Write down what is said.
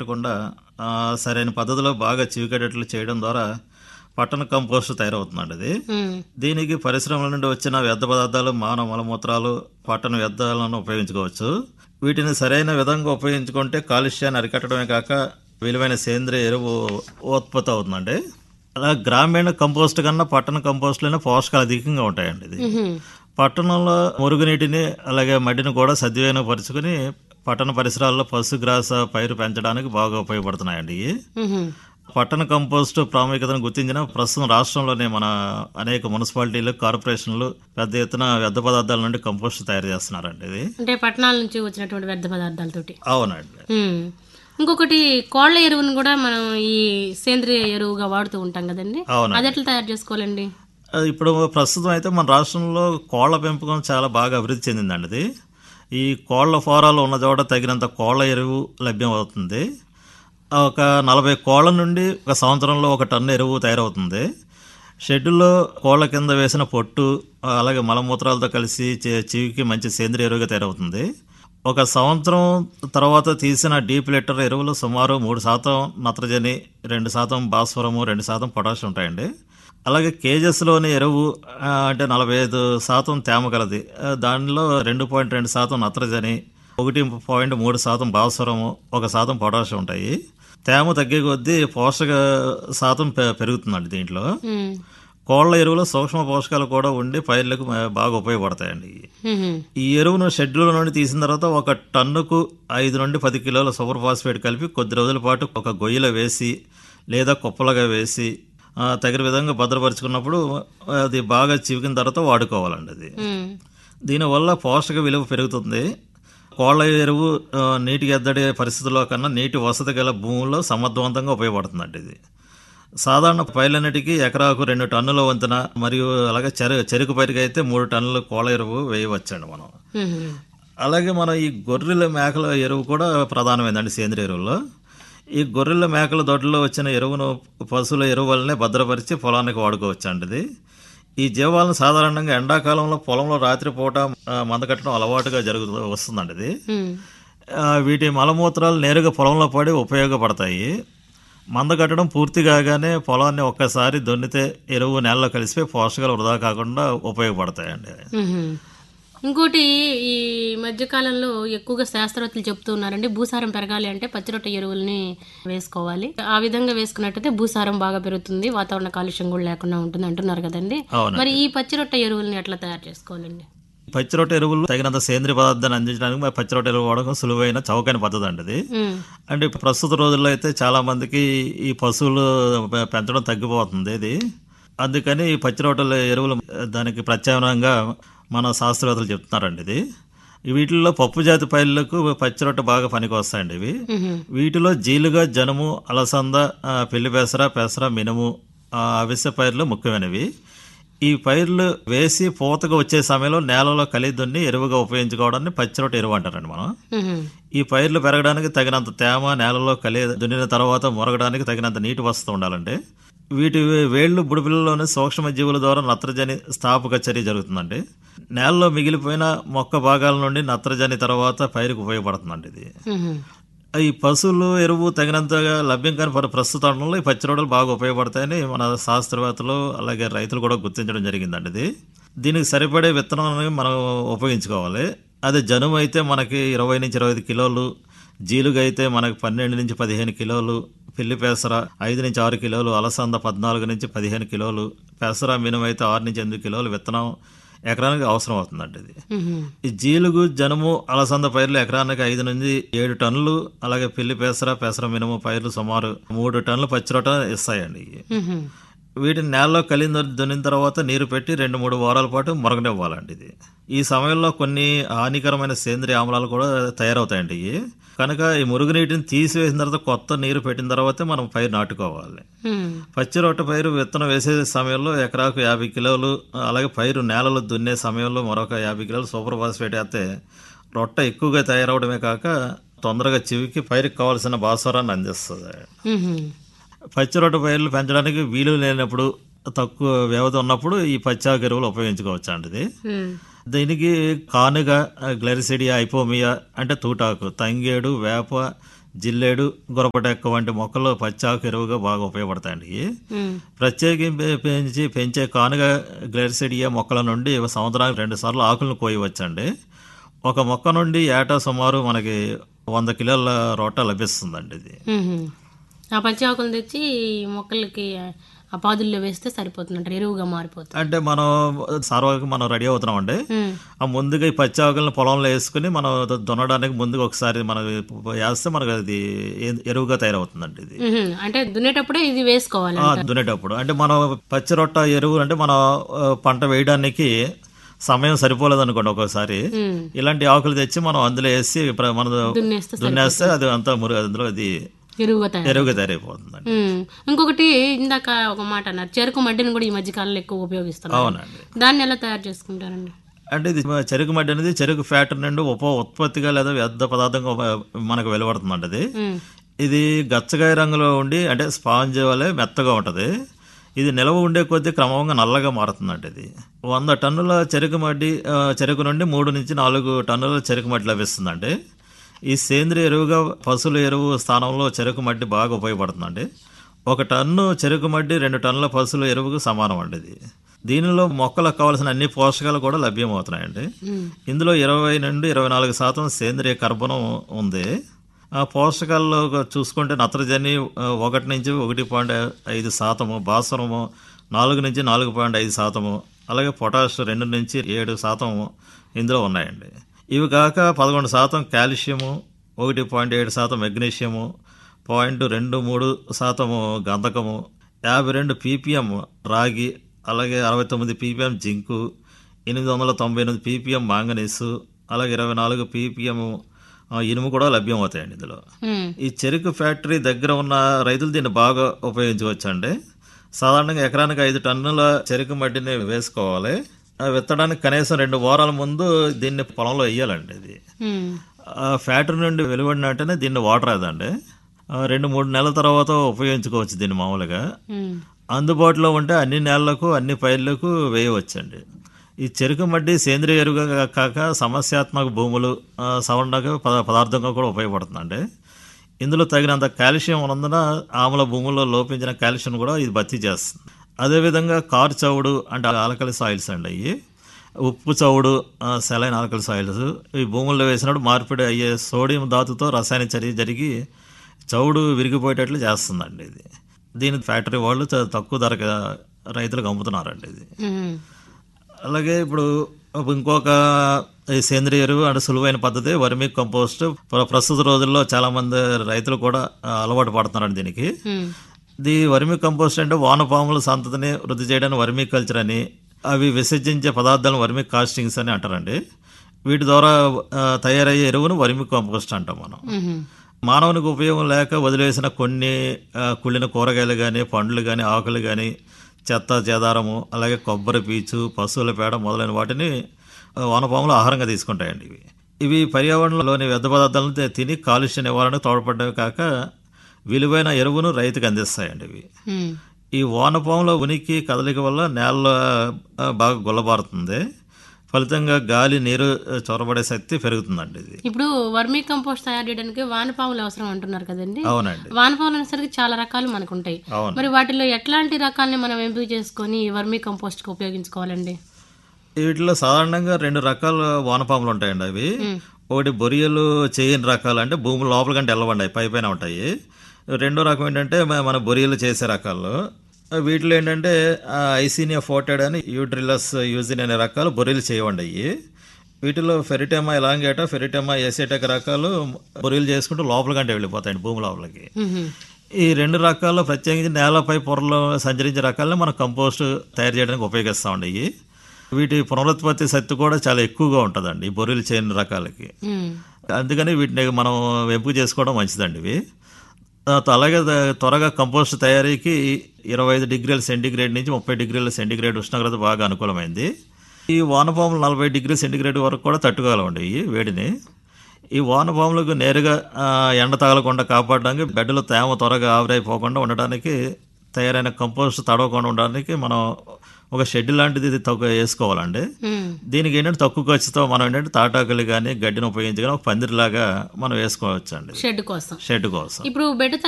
పెట్టకుండా ఆ, సరైన పద్ధతిలో బాగా చివికేటట్లు చేయడం ద్వారా పట్టణ కంపోస్ట్ తయారవుతుందండి ఇది ఉమ్, దీనికి పరిశ్రమల నుండి వచ్చిన వ్యర్థ పదార్థాలు మానవ మలమూత్రాలు పట్టణ వ్యర్థాలను ఉపయోగించుకోవచ్చు వీటిని సరైన విధంగా ఉపయోగించుకుంటే కాలుష్యాన్ని అరికట్టడమే కాక విలువైన సేంద్రియ ఎరువు ఉత్పత్తి అవుతుందండి అలా గ్రామీణ కంపోస్ట్ కన్నా పట్టణ కంపోస్ట్లోనే పోషకాలు అధికంగా ఉంటాయండి ఇది ఉహుం, పట్టణంలో మురుగునీటిని అలాగే మట్టిని కూడా సద్వినియోగపరుచుకుని పట్టణ పరిసరాల్లో పశుగ్రాస పైరు పెంచడానికి బాగా ఉపయోగపడుతున్నాయండి ఇవి ఉహుం, పట్టణ కంపోస్ట్ ప్రాముఖ్యతను గుర్తించిన ప్రస్తుతం రాష్ట్రంలోనే మన అనేక మున్సిపాలిటీలు కార్పొరేషన్లు పెద్ద ఎత్తున వ్యర్థ పదార్థాల నుండి కంపోస్ట్ తయారు చేస్తున్నారండి ఇది అంటే పట్టణాల నుంచి వచ్చినటువంటి వ్యర్థ పదార్థాలతోటి అవునండి ఉమ్. ఇంకొకటి కోళ్ళ ఎరువును కూడా మనం ఈ సేంద్రియ ఎరువుగా వాడుతూ ఉంటాం కదండి అవునండి అది ఎట్లా తయారు చేసుకోవాలండి అది ఇప్పుడు ప్రస్తుతం అయితే మన రాష్ట్రంలో కోళ్ల పెంపకం చాలా బాగా అభివృద్ధి చెందిందండి ఇది ఈ కోళ్ల ఫారాలు ఉన్న చోట తగినంత కోళ్ల ఎరువు లభ్యం అవుతుంది ఒక నలభై కోళ్ల నుండి ఒక సంవత్సరంలో ఒక టన్ను ఎరువు తయారవుతుంది షెడ్యూల్లో కోళ్ల కింద వేసిన పొట్టు అలాగే మలమూత్రాలతో కలిసి చే- చివికి మంచి సేంద్రియ ఎరువుగా తయారవుతుంది ఒక సంవత్సరం తర్వాత తీసిన డీప్ లిటర్ ఎరువులు సుమారు మూడు శాతం నత్రజని రెండు శాతం భాస్వరము రెండు శాతం పొటాషియం ఉంటాయండి అలాగే కేజెస్లోని ఎరువు ఆ, అంటే నలభై ఐదు శాతం తేమ కలది ఆ, దానిలో రెండు పాయింట్ రెండు శాతం నత్రజని ఒకటి పాయింట్ మూడు శాతం భాస్వరము ఒక శాతం పొటాషియం ఉంటాయి తేమ తగ్గే కొద్దీ పోషక శాతం పె- పెరుగుతుందండి దీంట్లో ఉమ్, కోళ్ల ఎరువులో సూక్ష్మ పోషకాలు కూడా ఉండి పైర్లకు మ- బాగా ఉపయోగపడతాయండి ఇవి. ఉహుం, ఈ ఎరువును షెడ్యూల్ నుండి తీసిన తర్వాత ఒక టన్నుకు ఐదు నుండి పది కిలోల సూపర్ ఫాస్ఫేట్ కలిపి కొద్ది రోజుల పాటు ఒక గొయ్యిలో వేసి లేదా కుప్పలుగా వేసి ఆ, తగిన విధంగా భద్రపరుచుకున్నప్పుడు అది బాగా చివికిన తర్వాత వాడుకోవాలండి అది ఉమ్, దీనివల్ల పోషక విలువ పెరుగుతుంది కోళ్ళ ఎరువు ఆ, నీటికి ఎద్దడి పరిస్థితుల్లో కన్నా నీటి వసతి గల భూముల్లో సమర్థవంతంగా ఉపయోగపడుతుందండి ఇది సాధారణ పైర్లన్నిటికీ ఎకరాకు రెండు టన్నుల వంతున మరియు అలాగే చెరు చెరుకు పైరుకి అయితే మూడు టన్నుల కోళ్ళ ఎరువు వేయవచ్చండి మనం ఉహుం, అలాగే మనం ఈ గొర్రెల మేకల ఎరువు కూడా ప్రధానమైందండి సేంద్రియ ఎరువుల్లో ఈ గొర్రెల మేకల దొడ్లలో వచ్చిన ఎరువును పశువుల ఎరువు వల్లనే భద్రపరిచి పొలానికి వాడుకోవచ్చు అండి ఇది ఈ జీవాలను సాధారణంగా ఎండాకాలంలో పొలంలో రాత్రిపూట ఆ, మందకట్టడం అలవాటుగా జరుగుతూ వస్తుందండి ఇది ఉమ్, ఆ, వీటి మలమూత్రాలు నేరుగా పొలంలో పడి ఉపయోగపడతాయి మంద కట్టడం పూర్తి కాగానే పొలాన్ని ఒక్కసారి దున్నితే ఎరువు నేలలో కలిసిపోయి పోషకాలు వృధా కాకుండా ఉపయోగపడతాయండి ఉహుం. ఇంకోటి ఈ మధ్యకాలంలో ఎక్కువగా శాస్త్రవేత్తలు చెప్తూ ఉన్నారండి భూసారం పెరగాలి అంటే పచ్చిరొట్ట ఎరువుల్ని వేసుకోవాలి ఆ విధంగా వేసుకున్నట్టయితే భూసారం బాగా పెరుగుతుంది వాతావరణ కాలుష్యం కూడా లేకుండా ఉంటుంది అంటున్నారు కదండి అవును మరి ఈ పచ్చిరొట్ట ఎరువుల్ని ఎట్లా తయారు చేసుకోవాలండి పచ్చిరొట్ట ఎరువులు తగినంత సేంద్రియ పదార్థాన్ని అందించడానికి మరి పచ్చిరొట్ట ఎరువు వాడకం సులువైన చౌకైన పద్ధతి అండి ఇది ఉమ్, అంటే ఇప్పుడు ప్రస్తుత రోజుల్లో అయితే చాలా మందికి ఈ పశువులు పె- పెంచడం తగ్గిపోతుంది ఇది అందుకని ఈ పచ్చిరొట్టల ఎరువులు దానికి ప్రత్యామ్నాయంగా మన శాస్త్రవేత్తలు చెప్తున్నారండి ఇది వీటిల్లో పప్పు జాతి పైర్లకు పచ్చిరొట్ట బాగా పనికి వస్తాయండి ఇవి ఉహుం, వీటిలో జీలుగా జనుము అలసంద ఆ, పెళ్లి పెసర పెసర మినుము ఆ, అవిసె పైర్లు ముఖ్యమైనవి ఈ పైర్లు వేసి పూతగా వచ్చే సమయంలో నేలలో కలిగి దున్ని ఎరువుగా ఉపయోగించుకోవడాన్ని పచ్చిరొట్ట ఎరువు అంటారండి మనం ఉహుం, ఈ పైర్లు పెరగడానికి తగినంత తేమ నేలలో కలి దున్నిన తర్వాత మొరగడానికి తగినంత నీటి వసతి ఉండాలండి వీటి వేళ్లు బుడిపిల్లలోని సూక్ష్మ జీవుల ద్వారా నత్రజని స్థాపక చర్య జరుగుతుందండి నేలలో మిగిలిపోయిన మొక్క భాగాల నుండి నత్రజని తర్వాత పైరుకు ఉపయోగపడుతుందండి ఇది ఉహుం, ఈ పశువులు ఎరువు తగినంతగా లభ్యం కాని ప్ర- ప్రస్తుతంలో ఈ పచ్చిరొడలు బాగా ఉపయోగపడతాయని మన శాస్త్రవేత్తలు అలాగే రైతులు కూడా గుర్తించడం జరిగిందండి ఇది దీనికి సరిపడే విత్తనాలను మనం ఉపయోగించుకోవాలి అదే జనుము అయితే మనకి ఇరవై నుంచి ఇరవై ఐదు కిలోలు జీలుగా అయితే మనకి పన్నెండు నుంచి పదిహేను కిలోలు పిల్లి పెసర ఐదు నుంచి ఆరు కిలోలు అలసంద పద్నాలుగు నుంచి పదిహేను కిలోలు పెసర మినుము అయితే ఆరు నుంచి ఎనిమిది కిలోలు విత్తనం ఎకరానికి అవసరం అవుతుందండి ఇది ఉహుం, ఈ జీలుగు జనుము అలసంద పైర్లు ఎకరానికి ఐదు నుంచి ఏడు టన్నులు అలాగే పిల్లి పెసర పెసర మినుము పైర్లు సుమారు మూడు టన్నులు పచ్చిరొట్ట ఇస్తాయండి ఇవి. ఉహుం, వీటిని నేలలో కలిగి దున్నిన తర్వాత నీరు పెట్టి రెండు మూడు వారాల పాటు మురగనివ్వాలండి ఇది ఈ సమయంలో కొన్ని హానికరమైన సేంద్రియ ఆమ్లాలు కూడా తయారవుతాయండి ఇవి కనుక ఈ మురుగునీటిని తీసివేసిన తర్వాత కొత్త నీరు పెట్టిన తర్వాతే మనం పైరు నాటుకోవాలి ఉమ్, పచ్చి రొట్టె పైరు విత్తనం వేసే సమయంలో ఎకరాకు యాభై కిలోలు అలాగే పైరు నేలలో దున్నే సమయంలో మరొక యాభై కిలోలు సూపర్ ఫాస్ఫేట్ వేస్తే రొట్టె ఎక్కువగా తయారవడమే కాక తొందరగా చివికి పైరుకి కావాల్సిన భాస్వరాన్ని అందిస్తుంది ఉహుం, పచ్చి రొట్టె పైర్లు పెంచడానికి వీలు లేనప్పుడు తక్కువ వ్యవధి ఉన్నప్పుడు ఈ పచ్చాకు ఎరువులు ఉపయోగించుకోవచ్చు అండి ఇది ఉమ్, దీనికి కానుగ గ్లెరిసిడియా ఐపోమియా అంటే తూటాకు తంగేడు వేప జిల్లేడు గురపటెక్క వంటి మొక్కలు పచ్చాకు ఎరువుగా బాగా ఉపయోగపడతాయండి ఇవి. ఉమ్, ప్రత్యేకించి పెంచి పెంచే కానుగ గ్లెర్సిడియా మొక్కల నుండి సంవత్సరానికి రెండు సార్లు ఆకులను కోయవచ్చండి ఒక మొక్క నుండి ఏటా సుమారు మనకి వంద కిలోల రోట లభిస్తుందండి ఇది ఉమ్. ఆ పచ్చి ఆకులు తెచ్చి మొక్కలకి ఆ పాదుల్లో వేస్తే సరిపోతుందంటారు ఎరువుగా మారిపోతుంది అంటే మనం సర్వకి మనం రెడీ అవుతున్నామండి ఉమ్, ఆ ముందుగా ఈ పచ్చి ఆకులను పొలంలో వేసుకుని మనం దున్నడానికి ముందుగా ఒకసారి మనం వేస్తే మనకు అది ఎ- ఎరువుగా తయారవుతుందండి ఇది ఉమ్. అంటే దున్నేటప్పుడే ఇది వేసుకోవాలి ఆ, దున్నేటప్పుడు అంటే మనం పచ్చి రొట్ట ఎరువు అంటే మనం ఆ, పంట వేయడానికి సమయం సరిపోలేదు అనుకోండి ఒక్కోసారి ఉమ్, ఇలాంటి ఆకులు తెచ్చి మనం అందులో వేసి ప్ర- మనం దున్నేస్తే దున్నేస్తే అది అంతా మురు అందులో అది ఎరువుగా తయారు ఎరువుగా తయారైపోతుందండి ఉమ్. ఇంకొకటి ఇందాక ఒక మాట అన్నారు చెరుకు మడ్డిని కూడా ఈ మధ్య కాలంలో ఎక్కువ ఉపయోగిస్తున్నారు అవునండి దాన్ని ఎలా తయారు చేసుకుంటారండి అంటే ఇది చెరుకు మడ్డి అనేది చెరుకు ఫ్యాక్టరీ నుండి ఉప ఉత్పత్తిగా లేదా వ్యర్థ పదార్థంగా ఉప- మనకు వెలువడుతుందండి అది ఉమ్, ఇది గచ్చగాయ రంగులో ఉండి అంటే స్పాంజ్ వలె మెత్తగా ఉంటుంది ఇది నిల్వ ఉండే కొద్దీ క్రమంగా నల్లగా మారుతుందండి ఇది వంద టన్నుల చెరుకు మడ్డి ఆ, చెరుకు నుండి మూడు నుంచి నాలుగు టన్నుల చెరుకు మడ్డి లభిస్తుందండి ఈ సేంద్రియ ఎరువుగా పశువుల ఎరువు స్థానంలో చెరుకు మడ్డి బాగా ఉపయోగపడుతుందండి ఒక టన్ను చెరుకు మడ్డి రెండు టన్నుల పశువుల ఎరువుకు సమానం అండి ఇది దీనిలో మొక్కలకు కావాల్సిన అన్ని పోషకాలు కూడా లభ్యమవుతున్నాయండి ఉమ్, ఇందులో ఇరవై నుండి ఇరవై నాలుగు శాతం సేంద్రియ కర్బనం ఉంది ఆ పోషకాల్లో చూసుకుంటే నత్రజని ఆ, ఒకటి నుంచి ఒకటి పాయింట్ ఐదు శాతము భాస్వరము నాలుగు నుంచి నాలుగు పాయింట్ ఐదు శాతము అలాగే పొటాష్ రెండు నుంచి ఏడు శాతము ఇందులో ఉన్నాయండి ఇవి కాక పదకొండు శాతం కాల్షియము ఒకటి పాయింట్ ఏడు శాతం మెగ్నీషియము పాయింట్ రెండు మూడు శాతము గంధకము యాభై రెండు పీపీఎం రాగి అలాగే అరవై తొమ్మిది పీపీఎం జింకు ఎనిమిది వందల తొంభై ఎనిమిది పీపీఎం మాంగనీసు అలాగే ఇరవై నాలుగు పీపీఎం ఇనుము కూడా లభ్యమవుతాయండి ఇందులో ఉమ్, ఈ చెరుకు ఫ్యాక్టరీ దగ్గర ఉన్న రైతులు దీన్ని బాగా ఉపయోగించవచ్చండి సాధారణంగా ఎకరానికి ఐదు టన్నుల చెరుకు మట్టిని వేసుకోవాలి ఆ విత్తడానికి కనీసం రెండు వారాల ముందు దీన్ని పొలంలో వేయాలండి ఇది ఉమ్, ఆ ఫ్యాక్టరీ నుండి వెలువడిన వెంటనే దీన్ని వాటర్ అదండి ఆ రెండు మూడు నెలల తర్వాత ఉపయోగించుకోవచ్చు దీన్ని మామూలుగా ఉమ్, అందుబాటులో ఉంటే అన్ని నెలలకు అన్ని పైర్లకు వేయవచ్చండి ఈ చెరుకు మడ్డి సేంద్రియ ఎరువుగా కాక సమస్యాత్మక భూములు ఆ, సవరణకు పద పదార్థంగా కూడా ఉపయోగపడుతుందండి ఇందులో తగినంత కాల్షియం ఉన్నందున ఆమ్ల భూముల్లో లోపించిన కాల్షియం కూడా ఇది భర్తీ చేస్తుంది అదేవిధంగా కారు చవుడు అంటే ఆలకలి సాయిల్స్ అండి అవి ఉప్పు చవుడు సెలైన్ ఆల్కలి సాయిల్స్ ఈ భూముల్లో వేసినప్పుడు మార్పిడి అయ్యే సోడియం ధాతుతో రసాయన చర్య జరిగి చవుడు విరిగిపోయేటట్లు చేస్తుందండి ఇది దీని ఫ్యాక్టరీ వాళ్ళు చాలా తక్కువ ధరకు రైతులకు అమ్ముతున్నారండి ఇది ఉమ్, అలాగే ఇప్పుడు ఇంకొక ఈ సేంద్రియ ఎరువు అంటే సులువైన పద్ధతి వర్మీ కంపోస్ట్ ప్ర- ప్రస్తుత రోజుల్లో చాలా మంది రైతులు కూడా ఆ, అలవాటు పడుతున్నారండి దీనికి ఉమ్, ది వర్మీ కంపోస్ట్ అంటే వానపాముల సంతతిని వృద్ధి చేయడానికి వర్మీ కల్చర్ అని అవి విసర్జించే పదార్థాలను వర్మీ కాస్టింగ్స్ అని అంటారండి వీటి ద్వారా ఆ, తయారయ్యే ఎరువును వర్మీ కంపోస్ట్ అంటాం మనం ఉమ్, మానవునికి ఉపయోగం లేక వదిలేసిన కొన్ని ఆ, కుళ్ళిన కూరగాయలు కానీ పండ్లు కానీ ఆకులు కానీ చెత్త చెదారము అలాగే కొబ్బరి పీచు పశువుల పేడ మొదలైన వాటిని ఆ, వానపాములు ఆహారంగా తీసుకుంటాయండి ఇవి ఇవి పర్యావరణంలోని వ్యర్థ పదార్థాలను తి- తిని కాలుష్య నివారణకు తోడ్పడమే కాక విలువైన ఎరువును రైతుకు అందిస్తాయండి ఇవి ఉమ్, ఈ వానపాముల ఉనికి కదలిక వల్ల నేల ఆ, బాగా గుల్లబారుతుంది ఫలితంగా గాలి నీరు ఆ, చొరబడే శక్తి పెరుగుతుందండి ఇది ఇప్పుడు వర్మీ కంపోస్ట్ తయారు చేయడానికి వానపాములు అవసరం అంటున్నారు కదండి అవునండి వానపాములు అనేసరికి చాలా రకాలు మనకు ఉంటాయి అవును మరి వాటిలో ఎట్లాంటి రకాలని మనం ఎంపిక చేసుకొని ఈ వర్మీ కంపోస్ట్ కి ఉపయోగించుకోవాలండి వీటిలో సాధారణంగా రెండు రకాల వానపాములు ఉంటాయండి అవి ఒకటి బొరియలు చేయని రకాలు అంటే భూమి లోపల కంటే వెళ్ళవండి పై పైన ఉంటాయి రెండో రకం ఏంటంటే మ- మన బొరియలు చేసే రకాలు వీటిలో ఏంటంటే ఐసీనియా ఫోర్టెడ్ అని యూట్రిలస్ యూజిన్ అనే రకాలు బొరియలు చేయవండి అవి వీటిలో ఫెరిటెమా ఎలాంగేటా ఫెరిటెమా ఎసేటక్ రకాలు బొరియలు చేసుకుంటూ లోపల కంటే వెళ్ళిపోతాయండి భూమి లోపలికి ఉహుం. ఈ రెండు రకాల్లో ప్రత్యేకించి నేలపై పొరలో సంచరించే రకాలను మనం కంపోస్ట్ తయారు చేయడానికి ఉపయోగిస్తామండి ఇవి వీటి పునరుత్పత్తి శక్తి కూడా చాలా ఎక్కువగా ఉంటుందండి ఈ బొర్రెలు చేయని రకాలకి ఉమ్, అందుకని వీటిని మనం ఎంపిక చేసుకోవడం మంచిదండి ఇవి ఆ, అలాగే ద- త్వరగా కంపోస్ట్ తయారీకి ఇరవై ఐదు డిగ్రీల సెంటీగ్రేడ్ నుంచి ముప్పై డిగ్రీల సెంటీగ్రేడ్ ఉష్ణోగ్రత బాగా అనుకూలమైంది ఈ వానపాములు నలభై డిగ్రీ సెంటీగ్రేడ్ వరకు కూడా తట్టుకోగలవండి ఈ వేడిని ఈ వానపాములకు నేరుగా ఆ, ఎండ తగలకుండా కాపాడడానికి బెడ్డలో తేమ త్వరగా ఆవిరైపోకుండా ఉండడానికి తయారైన కంపోస్ట్ తడవకుండా ఉండడానికి మనం ఒక షెడ్ లాంటిది ఇది తక్కువ వేసుకోవాలండి ఉమ్. దీనికి ఏంటంటే తక్కువ ఖర్చుతో మనం ఏంటంటే తాటాకులు కానీ గడ్డిని ఉపయోగించి కానీ ఒక పందిరిలాగా మనం వేసుకోవచ్చు అండి షెడ్ కోసం షెడ్ కోసం ఇప్పుడు బెడ్